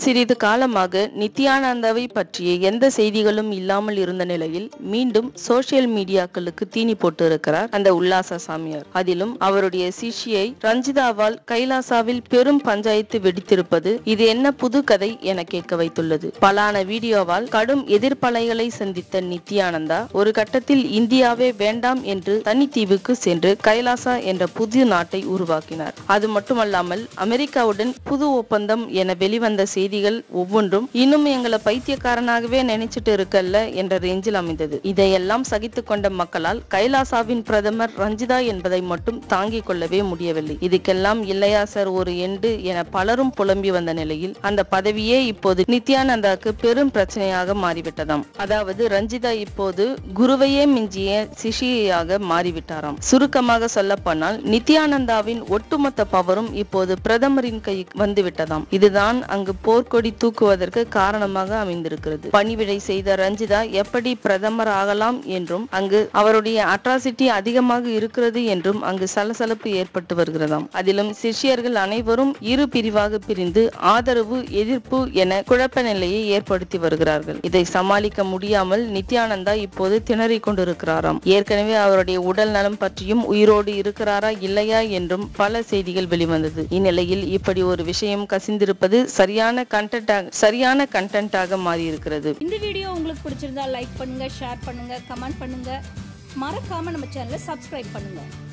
சிறிது காலமாக நித்யானந்தாவை பற்றிய எந்த செய்திகளும் இல்லாமல் இருந்த நிலையில் மீண்டும் சோசியல் மீடியாக்களுக்கு தீனி போட்டு இருக்கிறார் அந்த உல்லாச சாமியார் அதிலும் அவருடைய சிஷ்யை ரஞ்சிதாவால் கைலாசாவில் பெரும் பஞ்சாயத்து வெடித்திருப்பது இது என்ன புது கதை என கேட்க வைத்துள்ளது பலான வீடியோவால் கடும் எதிர்ப்பலைகளை சந்தித்த நித்யானந்தா ஒரு கட்டத்தில் இந்தியாவே வேண்டாம் என்று தனித்தீவுக்கு சென்று கைலாசா என்ற புதிய நாட்டை உருவாக்கினார் அது மட்டுமல்லாமல் அமெரிக்காவுடன் புது ஒப்பந்தம் என வெளிவந்த செய்திகள் ஒவ்வொன்றும் இன்னும் எங்களை பைத்தியக்காரனாகவே நினைச்சிட்டு இருக்கல்ல என்ற ரேஞ்சில் அமைந்தது இதையெல்லாம் சகித்துக் கொண்ட மக்களால் கைலாசாவின் பிரதமர் ரஞ்சிதா என்பதை மட்டும் தாங்கிக் கொள்ளவே முடியவில்லை இதுக்கெல்லாம் இல்லையா சார் ஒரு எண்டு என பலரும் புலம்பி வந்த நிலையில் அந்த பதவியே இப்போது நித்யானந்தாக்கு பெரும் பிரச்சனையாக மாறிவிட்டதாம் அதாவது ரஞ்சிதா இப்போது குருவையே மிஞ்சிய சிஷியாக மாறிவிட்டாராம் சுருக்கமாக சொல்ல போனால் நித்யானந்தாவின் ஒட்டுமொத்த பவரும் இப்போது பிரதமரின் கை வந்துவிட்டதாம் இதுதான் அங்கு போர்க்கொடி தூக்குவதற்கு காரணமாக அமைந்திருக்கிறது பணிவிடை செய்த ரஞ்சிதா எப்படி பிரதமர் ஆகலாம் என்றும் அங்கு அவருடைய அட்ராசிட்டி அதிகமாக இருக்கிறது என்றும் அங்கு சலசலப்பு ஏற்பட்டு வருகிறதாம் அதிலும் சிஷ்யர்கள் அனைவரும் இரு பிரிவாக பிரிந்து ஆதரவு எதிர்ப்பு என குழப்ப நிலையை ஏற்படுத்தி வருகிறார்கள் இதை சமாளிக்க முடியாமல் நித்யானந்தா இப்போது திணறிக் கொண்டிருக்கிறாராம் ஏற்கனவே அவருடைய உடல் நலம் பற்றியும் உயிரோடு இருக்கிறாரா இல்லையா என்றும் பல செய்திகள் வெளிவந்தது இந்நிலையில் இப்படி ஒரு விஷயம் கசிந்திருப்பது சரியான கண்டென்ட்டாக சரியான கண்டென்ட்டாக மாறி இருக்கிறது இந்த வீடியோ உங்களுக்கு பிடிச்சிருந்தா லைக் பண்ணுங்க ஷேர் பண்ணுங்க கமெண்ட் பண்ணுங்க மறக்காம நம்ம சேனலை சப்ஸ்கிரைப் பண்ணுங்க